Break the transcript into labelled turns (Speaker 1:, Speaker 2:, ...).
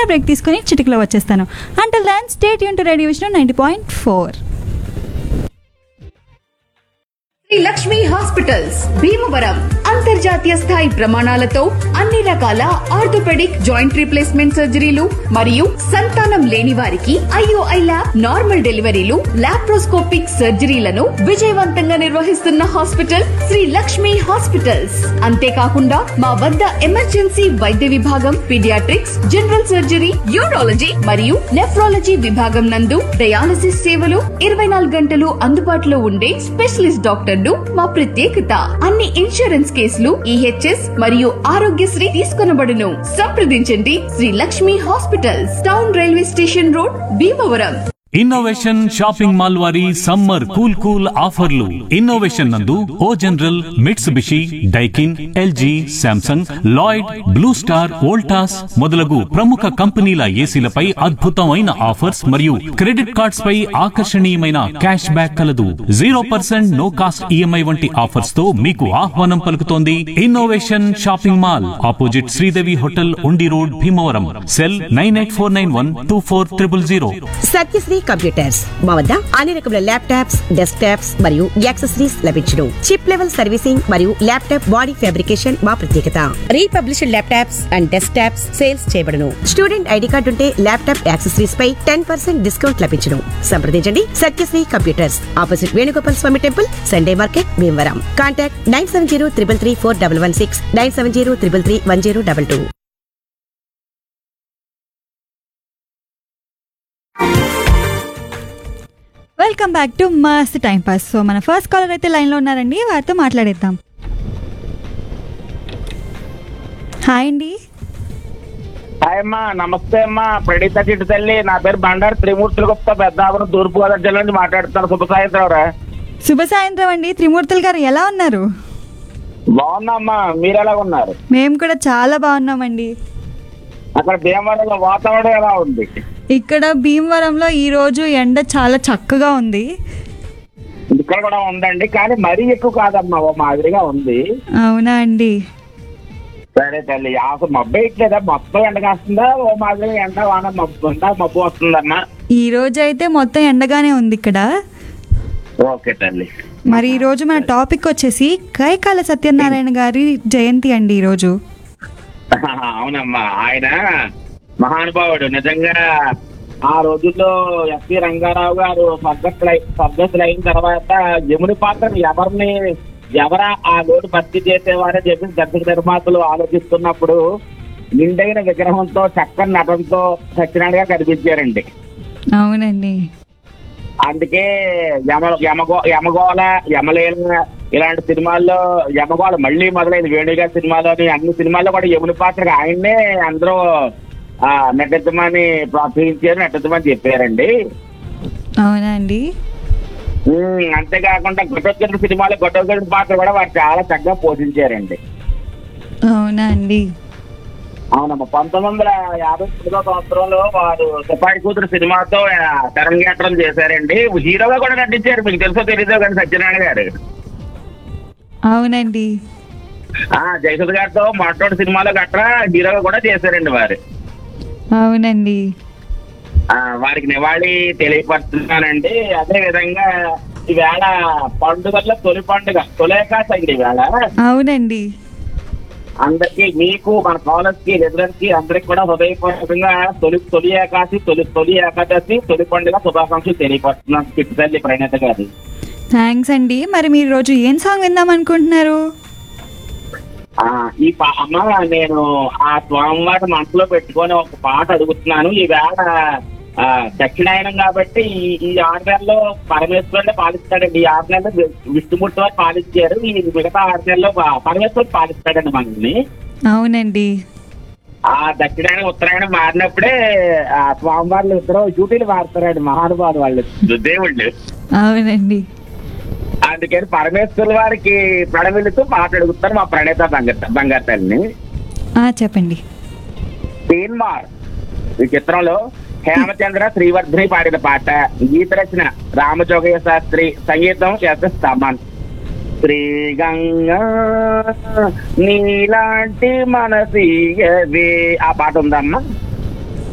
Speaker 1: చిన్న బ్రేక్ తీసుకొని చిటికలో వచ్చేస్తాను అంటల్ దాన్ స్టేట్ యూన్ to radio Vishnu ninety point four
Speaker 2: Shri Lakshmi hospitals Bhimavaram అంతర్జాతీయ స్థాయి ప్రమాణాలతో అన్ని రకాల ఆర్థోపెడిక్ జాయింట్ రీప్లేస్మెంట్ సర్జరీలు మరియు సంతానం లేని వారికి ఐఓఐ ల్యాబ్ నార్మల్ డెలివరీలు లాప్రోస్కోపిక్ సర్జరీలను విజయవంతంగా నిర్వహిస్తున్న హాస్పిటల్ శ్రీ లక్ష్మి హాస్పిటల్స్ అంతేకాకుండా మా వద్ద ఎమర్జెన్సీ వైద్య విభాగం పీడియాట్రిక్స్ జనరల్ సర్జరీ యూరాలజీ మరియు నెఫ్రాలజీ విభాగం నందు డయాలసిస్ సేవలు ఇరవై నాలుగు గంటలు అందుబాటులో ఉండే స్పెషలిస్ట్ డాక్టర్లు మా ప్రత్యేకత అన్ని ఇన్సూరెన్స్ కేసులు ఈహెచ్ఎస్ మరియు ఆరోగ్యశ్రీ తీసుకొనబడును సంప్రదించండి Shri Lakshmi hospitals town railway station road Bhimavaram
Speaker 3: innovation shopping mall వారి సమ్మర్ కూల్ కూల్ ఆఫర్లు ఇన్నోవేషన్ నందు O General Mitsubishi Daikin LG Samsung Lloyd Blue Star Voltas మొదలగు ప్రముఖ కంపెనీల ఏసీలపై అద్భుతమైన ఆఫర్స్ మరియు క్రెడిట్ కార్డ్స్ పై ఆకర్షణీయమైన క్యాష్ బ్యాక్ కలదు zero percent no cost EMI వంటి ఆఫర్స్ తో మీకు ఆహ్వానం పలుకుతోంది innovation shopping mall opposite Sridevi hotel Undi road Bhimavaram cell nine eight four nine one two four triple zero
Speaker 4: Satyasri computers మా వద్ద అన్ని రకముల ల్యాప్టాప్స్ డెస్క్ టాప్స్ మరియు యాక్సెసరీస్ లభించును చిప్ లెవెల్ సర్వీసింగ్ మరియు ల్యాప్టాప్ బాడీ ఫ్యాబ్రికేషన్ మా ప్రత్యేకత republished laptops and desktops sales చేయబడును స్టూడెంట్ ఐడి కార్డు ఉంటే ల్యాప్టాప్ యాక్సెసరీస్ పై టెన్ పర్సెంట్ డిస్కౌంట్ లభించును సంప్రదించండి Satyasri computers opposite Venugopal Swamy temple Sunday market Bhimavaram contact nine seven zero triple three four double one six nine seven zero triple three one zero double two
Speaker 1: welcome back to must time pass so మన first caller అయితే లైన్లో ఉన్నారండి వారితో మాట్లాడేద్దాం hi అండి
Speaker 5: hi అమ్మా నమస్తే అమ్మా ప్రణీత చిట్టు తల్లి నా పేరు బండారు త్రిమూర్తుల గుప్తా పెద్దాపురం తూర్పు గోదావరి జిల్లా నుంచి మాట్లాడుతున్నాను శుభ సాయంత్రం రా
Speaker 1: శుభ సాయంత్రం అండి త్రిమూర్తులు గారు ఎలా ఉన్నారు
Speaker 5: బాగున్నా అమ్మా మీరు ఎలా ఉన్నారు
Speaker 1: మేము కూడా చాలా బాగున్నామండి
Speaker 5: అక్కడ భీమవరంలో వాతావరణం ఎలా ఉంది
Speaker 1: ఇక్కడ భీమవరంలో ఈరోజు ఎండ చాలా చక్కగా ఉంది
Speaker 5: ఇక్కడ కూడా ఉందండి కానీ మరీ ఎక్కువ కాదమ్మా ఓ మాదిరిగా ఉంది
Speaker 1: అవునా అండి
Speaker 5: సరే తల్లి అసలు మబ్బు వేయట్లేదా మొత్తం ఎండ కాస్తుందా ఓ మాదిరిగా ఎండ వాన మబ్బు ఉందా మబ్బు వస్తుందమ్మా
Speaker 1: ఈ రోజు అయితే మొత్తం ఎండగానే ఉంది ఇక్కడ
Speaker 5: ఓకే తల్లి
Speaker 1: మరి ఈ రోజు మన టాపిక్ వచ్చేసి కైకాల సత్యనారాయణ గారి జయంతి అండి ఈరోజు
Speaker 5: అవునమ్మా ఆయన మహానుభావుడు నిజంగా ఆ రోజుల్లో ఎస్వి రంగారావు గారు స్వర్గస్థులై స్వర్గస్థులు అయిన తర్వాత యముని పాత్రను ఎవరిని ఎవర ఆ లోటు భర్తీ చేసేవారని చెప్పి దర్శక నిర్మాతలు ఆలోచిస్తున్నప్పుడు నిండైన విగ్రహంతో చక్కని నటనతో సత్యనారాయణ గారు కనిపించారండి
Speaker 1: అవునండి
Speaker 5: అందుకే యమ యమగో యమగోళ యమలీల ఇలాంటి సినిమాల్లో యమగోళ మళ్ళీ మొదలైంది వేణుగా సినిమాలోని అన్ని సినిమాల్లో కూడా యముని పాత్రగా ఆయన్నే అందరూ ఆ నటించమని ప్రోత్సహించారు నటించమని చెప్పారండి
Speaker 1: అవునా అండి
Speaker 5: ఉమ్, అంతేకాకుండా గొట్టొచ్చిన సినిమాలో గొట్టొచ్చిన పాత్ర కూడా వారు చాలా చక్కగా పోషించారండి
Speaker 1: అవునా అండి
Speaker 5: అవునమ్మా పంతొమ్మిది వందల యాభై తొమ్మిదో సంవత్సరంలో వారు సిపాయి కూతురు సినిమాతో ఆ, తెరంగేట్రం చేశారండి హీరోగా కూడా నటించారు మీకు తెలుసో తెలీదో కానీ సత్యనారాయణ గారు
Speaker 1: అవునండి
Speaker 5: ఆ జయసుధ గారితో మొట్టమొదటి సినిమాలో గట్రా హీరోగా కూడా చేశారండి వారు
Speaker 1: అవునండి
Speaker 5: ఆ, వారికి నివాళి తెలియపరుస్తున్నానండి అదే విధంగా ఈవేళ పండుగల్లో తొలి పండుగ తొలేకాశ అండి ఈవేళ
Speaker 1: అవునండి
Speaker 5: అందరికి మీకు మన కాలేజ్ కి రెసిడెంట్ కి అందరికి కూడా హృదయపూర్వకంగా తొలి తొలి ఏకాశి తొలి తొలి ఏకాదశి తొలి పండుగ శుభాకాంక్షలు తెలియపరుస్తున్నాను చిట్టుతల్లి ప్రణీత గారి
Speaker 1: థ్యాంక్స్ అండి మరి మీరు రోజు ఏం సాంగ్ విందాం అనుకుంటున్నారు
Speaker 5: ఆ ఈ పా అమ్మ నేను ఆ స్వామివారి మనసులో పెట్టుకొని ఒక పాట అడుగుతున్నాను ఈవేళ ఆ, దక్షిణాయనం కాబట్టి ఈ ఈ ఆరు నెలల్లో పరమేశ్వరుడే పాలిస్తాడండి ఈ ఆరు నెలలు వి- విష్ణుమూర్తి వారు పాలించారు ఈ మిగతా ఆరు నెలల్లో ప- పరమేశ్వరుడు పాలిస్తాడండి మనల్ని
Speaker 1: అవునండి
Speaker 5: ఆ దక్షిణాయనం ఉత్తరాయణం మారినప్పుడే ఆ స్వామివార్లు ఇద్దరు డ్యూటీలు మారుతారండి మహానుభావులు వాళ్ళు దేవుళ్ళు
Speaker 1: అవునండి
Speaker 5: అందుకని పరమేశ్వరుల వారికి ప్రణమిలుతూ పాట అడుగుతారు మా ప్రణేత బంగారు బంగారు తల్లిని
Speaker 1: ఆ, చెప్పండి
Speaker 5: తీన్మార్ ఈ చిత్రంలో హేమచంద్ర శ్రీవర్ధని పాడిన పాట గీత రచన రామజోగయ్య శాస్త్రి సంగీతం ఎస్ తమన్ శ్రీ గంగా నీలాంటి మనసీయవే ఆ పాట ఉందమ్మా